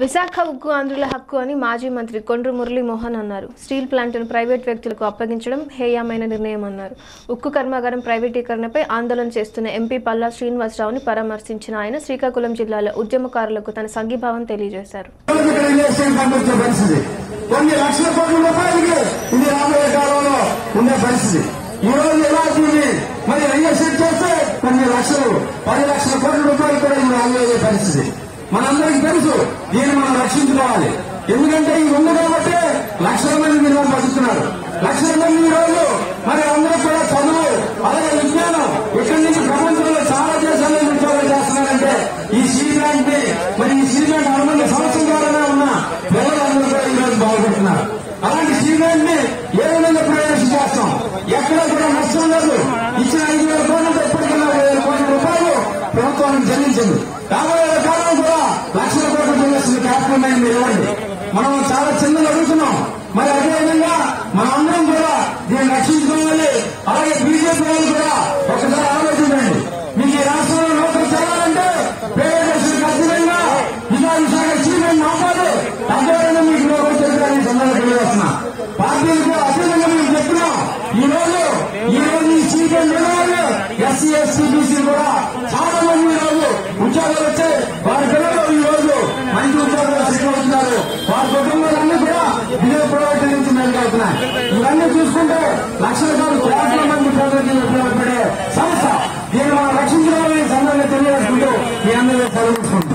విశాఖ ఉక్కు ఆంధ్రుల హక్కు అని మాజీ మంత్రి కొండ్రు మురళీ మోహన్ అన్నారు స్టీల్ ప్లాంట్ను ప్రైవేట్ వ్యక్తులకు అప్పగించడం హేయమైన నిర్ణయం అన్నారు ఉక్కు కర్మాగారం ప్రైవేటీకరణపై ఆందోళన చేస్తున్న ఎంపీ పల్లా శ్రీనివాసరావుని పరామర్శించిన ఆయన శ్రీకాకుళం జిల్లాలో ఉద్యమకారులకు తన సంఘీభావం తెలియజేశారు ఇక్కడ ఇండస్ట్రీకి పంపించే పరిస్థితి కొన్ని లక్షల కోట్ల రూపాయలకి ఇది రాబోయే కాలంలో ఉండే పరిస్థితి ఈ రోజు ఎలా దీన్ని మరి రియల్ఎస్టేట్ చేస్తే కొన్ని లక్షలు పది లక్షల కోట్ల రూపాయలు కూడా ఇది రాబోయే పరిస్థితి మనందరికీ తెలుసు దీన్ని మనం రక్షించుకోవాలి ఎందుకంటే ఇది ఉంది కాబట్టి లక్షల మంది మీరు బతుకుతున్నారు లక్షల మంది ఈ రోజు మరి అందరూ కూడా చదువు అలాగే విజ్ఞానం ఇక్కడి నుంచి ప్రపంచంలో చాలా దేశాల్లో ఉద్యోగాలు చేస్తున్నారంటే ఈ సీమెంట్ ని మరి ఈ సీమెంట్ అనుబంధ సంవత్సరం ద్వారానే ఉన్న పిల్లలందరూ కూడా ఈ రోజు బాగుపడుతున్నారు అలాంటి సీమెంట్ ని ఏ విధంగా ప్రవేశం చేస్తాం ఎక్కడ కూడా నష్టం లేదు ఇచ్చిన ఐదు వేల కోట్లతో ఎప్పటికైనా వేల కోట్ల రూపాయలు ప్రభుత్వానికి చెల్లించింది రాబోయే కాలం కూడా లక్షల కోట్ల చెల్లిస్తుంది క్యాపిటల్ మైండ్ ఇవ్వండి మనం చాలా చిన్నది అడుగుతున్నాం మరి అదేవిధంగా మనందరం కూడా దీన్ని రక్షించుకోవాలి అలాగే బీజేపీ వాళ్ళు కూడా ఒకసారి ఆలోచించండి మీకు ఈ రాష్ట్రంలో నౌకలు చేయాలంటే ప్రైవేటేషన్ ఖచ్చితంగా విశాఖ విశాఖ చీమెంట్ నౌకాలు తగ్గకుండా మీకు నౌకలు చేయాలని సందర్భంగా తెలియజేస్తున్నా పార్టీలకు అతీతంగా మేము చెప్తున్నాం ఈ రోజు ఈ రోజు ఈ చీమెంట్ నిర్ణయాలు ఎస్సీ ఎస్సీ బీసీ కూడా చాలా మంది ఈ రోజు ఉద్యోగాలు వచ్చాయి వారి పిల్లలు ఈ రోజు మంచి ఉద్యోగాలు సెటిల్ అవుతున్నారు వారి కుటుంబాలన్నీ కూడా విజయ ప్రైవేట్ నుంచి మెరుగవుతున్నాయి ఇవన్నీ చూసుకుంటే లక్షల కాదు కోట్ల మంది ప్రజలకు ఉపయోగపడే సంస్థ దీన్ని మనం రక్షించుకోవాలని సందర్భంగా తెలియజేసుకుంటూ మీ అందరూ సెలవు